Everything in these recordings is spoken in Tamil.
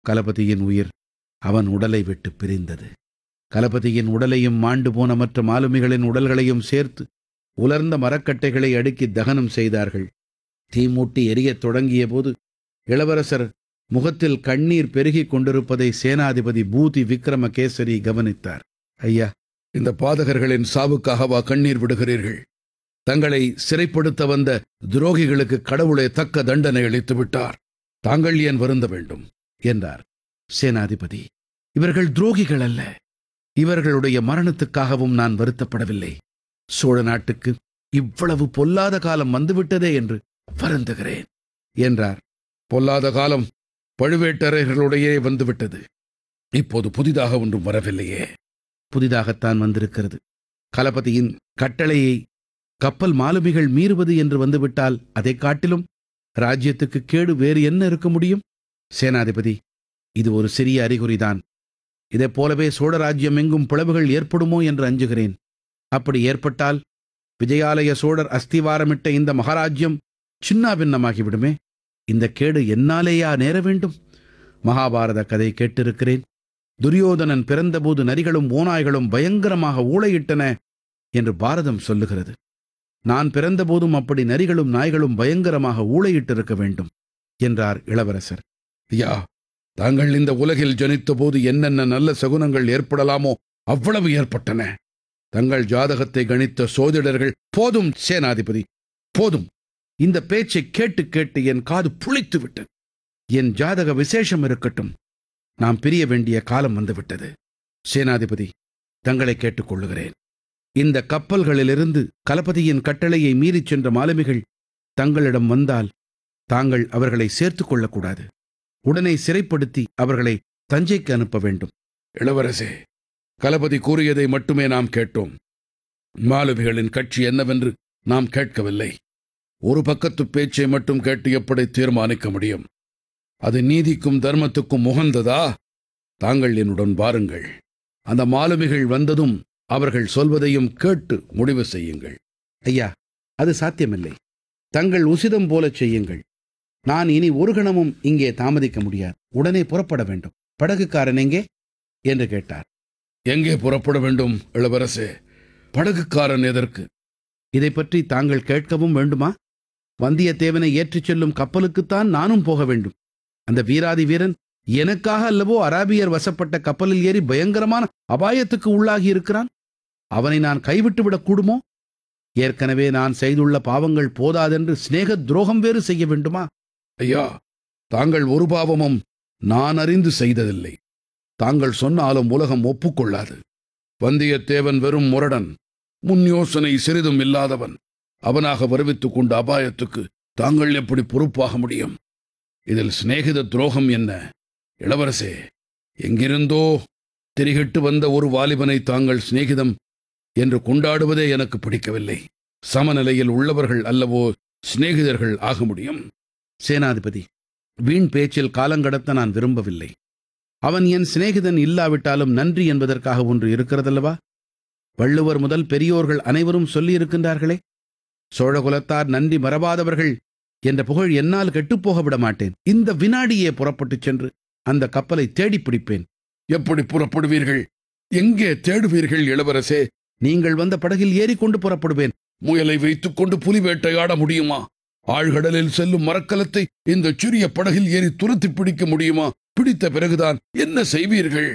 கலபதியின் உயிர் அவன் உடலை விட்டு பிரிந்தது கலபதியின் உடலையும் மாண்டு போன மற்ற மாலுமிகளின் உடல்களையும் சேர்த்து உலர்ந்த மரக்கட்டைகளை அடுக்கி தகனம் செய்தார்கள் தீ மூட்டி எரியத் தொடங்கிய போது இளவரசர் முகத்தில் கண்ணீர் பெருகிக் கொண்டிருப்பதை சேனாதிபதி பூதி விக்ரமகேசரி கவனித்தார் ஐயா இந்த பாதகர்களின் சாவுக்காகவா கண்ணீர் விடுகிறீர்கள் தங்களை சிறைப்படுத்த வந்த துரோகிகளுக்கு கடவுளே தக்க தண்டனை அளித்து விட்டார் தாங்கள் ஏன் வருந்த வேண்டும் என்றார் சேனாதிபதி இவர்கள் துரோகிகள் அல்ல இவர்களுடைய மரணத்துக்காகவும் நான் வருத்தப்படவில்லை சோழ நாட்டுக்கு இவ்வளவு பொல்லாத காலம் வந்துவிட்டதே என்று வருந்துகிறேன் என்றார் பொல்லாத காலம் பழுவேட்டரையர்களுடையே வந்துவிட்டது இப்போது புதிதாக ஒன்றும் வரவில்லையே புதிதாகத்தான் வந்திருக்கிறது கலபதியின் கட்டளையை கப்பல் மாலுமிகள் மீறுவது என்று வந்துவிட்டால் அதைக் காட்டிலும் ராஜ்யத்துக்கு கேடு வேறு என்ன இருக்க முடியும் சேனாதிபதி இது ஒரு சிறிய அறிகுறிதான் இதைப் போலவே சோழ ராஜ்யம் எங்கும் பிளவுகள் ஏற்படுமோ என்று அஞ்சுகிறேன் அப்படி ஏற்பட்டால் விஜயாலய சோழர் அஸ்திவாரமிட்ட இந்த மகாராஜ்யம் சின்னாபின்னமாகிவிடுமே இந்த கேடு என்னாலேயா நேர வேண்டும் மகாபாரத கதை கேட்டிருக்கிறேன் துரியோதனன் பிறந்தபோது நரிகளும் ஓநாய்களும் பயங்கரமாக ஊளையிட்டன என்று பாரதம் சொல்லுகிறது நான் பிறந்தபோதும் அப்படி நரிகளும் நாய்களும் பயங்கரமாக ஊளையிட்டிருக்க வேண்டும் என்றார் இளவரசர் ஐயா தாங்கள் இந்த உலகில் ஜனித்த போது என்னென்ன நல்ல சகுனங்கள் ஏற்படலாமோ அவ்வளவு ஏற்பட்டன தங்கள் ஜாதகத்தை கணித்த சோதிடர்கள் போதும் சேனாதிபதி போதும் இந்த பேச்சை கேட்டு கேட்டு என் காது புளித்து விட்டது என் ஜாதக விசேஷம் இருக்கட்டும் நாம் பிரிய வேண்டிய காலம் வந்துவிட்டது சேனாதிபதி தங்களை கேட்டுக்கொள்ளுகிறேன் இந்த கப்பல்களிலிருந்து கலபதியின் கட்டளையை மீறிச் சென்ற மாலுமிகள் தங்களிடம் வந்தால் தாங்கள் அவர்களை சேர்த்துக் கொள்ளக்கூடாது உடனே சிறைப்படுத்தி அவர்களை தஞ்சைக்கு அனுப்ப வேண்டும் இளவரசே கலபதி கூறியதை மட்டுமே நாம் கேட்டோம் மாலுமிகளின் கட்சி என்னவென்று நாம் கேட்கவில்லை ஒரு பக்கத்து பேச்சை மட்டும் கேட்டு எப்படி தீர்மானிக்க முடியும் அது நீதிக்கும் தர்மத்துக்கும் உகந்ததா தாங்கள் என்னுடன் வாருங்கள் அந்த மாலுமிகள் வந்ததும் அவர்கள் சொல்வதையும் கேட்டு முடிவு செய்யுங்கள் ஐயா அது சாத்தியமில்லை தங்கள் உசிதம் போலச் செய்யுங்கள் நான் இனி ஒரு கணமும் இங்கே தாமதிக்க முடியாது உடனே புறப்பட வேண்டும் படகுக்காரன் எங்கே என்று கேட்டார் எங்கே புறப்பட வேண்டும் இளவரசே படகுக்காரன் எதற்கு இதை பற்றி தாங்கள் கேட்கவும் வேண்டுமா வந்தியத்தேவனை ஏற்றிச் செல்லும் கப்பலுக்குத்தான் நானும் போக வேண்டும் அந்த வீராதி வீரன் எனக்காக அல்லவோ அராபியர் வசப்பட்ட கப்பலில் ஏறி பயங்கரமான அபாயத்துக்கு உள்ளாகி இருக்கிறான் அவனை நான் கைவிட்டு விடக் கூடுமோ ஏற்கனவே நான் செய்துள்ள பாவங்கள் போதாதென்று சிநேக துரோகம் வேறு செய்ய வேண்டுமா ஐயா தாங்கள் ஒரு பாவமும் நான் அறிந்து செய்ததில்லை தாங்கள் சொன்னாலும் உலகம் ஒப்புக்கொள்ளாது வந்தியத்தேவன் வெறும் முரடன் முன் யோசனை சிறிதும் இல்லாதவன் அவனாக வருவித்துக் கொண்ட அபாயத்துக்கு தாங்கள் எப்படி பொறுப்பாக முடியும் இதில் சிநேகித துரோகம் என்ன இளவரசே எங்கிருந்தோ திரிகிட்டு வந்த ஒரு வாலிபனை தாங்கள் சிநேகிதம் என்று கொண்டாடுவதே எனக்கு பிடிக்கவில்லை சமநிலையில் உள்ளவர்கள் அல்லவோ சிநேகிதர்கள் ஆக முடியும் சேனாதிபதி வீண் பேச்சில் காலங்கடத்த நான் விரும்பவில்லை அவன் என் சிநேகிதன் இல்லாவிட்டாலும் நன்றி என்பதற்காக ஒன்று இருக்கிறதல்லவா வள்ளுவர் முதல் பெரியோர்கள் அனைவரும் சொல்லியிருக்கின்றார்களே சோழகுலத்தார் நன்றி மறவாதவர்கள் என்ற புகழ் என்னால் கெட்டுப்போக விட மாட்டேன் இந்த வினாடியே புறப்பட்டுச் சென்று அந்த கப்பலை தேடிப் பிடிப்பேன் எப்படி புறப்படுவீர்கள் எங்கே தேடுவீர்கள் இளவரசே நீங்கள் வந்த படகில் ஏறிக்கொண்டு புறப்படுவேன் முயலை வைத்துக் கொண்டு புலி வேட்டையாட முடியுமா ஆழ்கடலில் செல்லும் மரக்கலத்தை இந்த சிறிய படகில் ஏறி துரத்தி பிடிக்க முடியுமா பிடித்த பிறகுதான் என்ன செய்வீர்கள்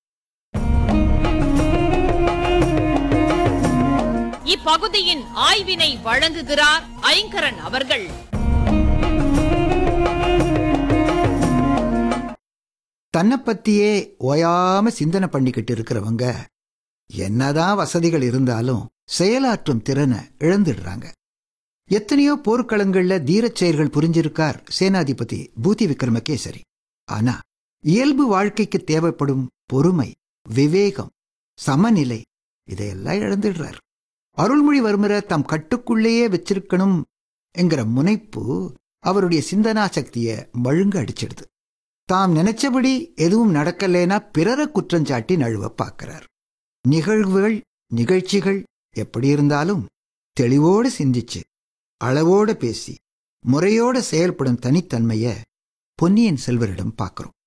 இப்பகுதியின் ஆய்வினை வழங்குகிறார் ஐங்கரன் அவர்கள் தன்னை பத்தியே ஓயாம சிந்தனை பண்ணிக்கிட்டு இருக்கிறவங்க என்னதான் வசதிகள் இருந்தாலும் செயலாற்றும் திறனை இழந்துடுறாங்க எத்தனையோ போர்க்களங்கள்ல தீரச் செயல்கள் புரிஞ்சிருக்கார் சேனாதிபதி பூதி விக்ரமகேசரி ஆனா இயல்பு வாழ்க்கைக்கு தேவைப்படும் பொறுமை விவேகம் சமநிலை இதையெல்லாம் இழந்துடுறார் அருள்மொழிவர்மரை தம் கட்டுக்குள்ளேயே வச்சிருக்கணும் என்கிற முனைப்பு அவருடைய சிந்தனா சக்தியை மழுங்க அடிச்சிடுது தாம் நினைச்சபடி எதுவும் நடக்கலைன்னா பிறரை குற்றஞ்சாட்டி நழுவ பார்க்கிறார் நிகழ்வுகள் நிகழ்ச்சிகள் எப்படி இருந்தாலும் தெளிவோடு சிந்திச்சு அளவோடு பேசி முறையோடு செயல்படும் தனித்தன்மைய பொன்னியின் செல்வரிடம் பார்க்கிறோம்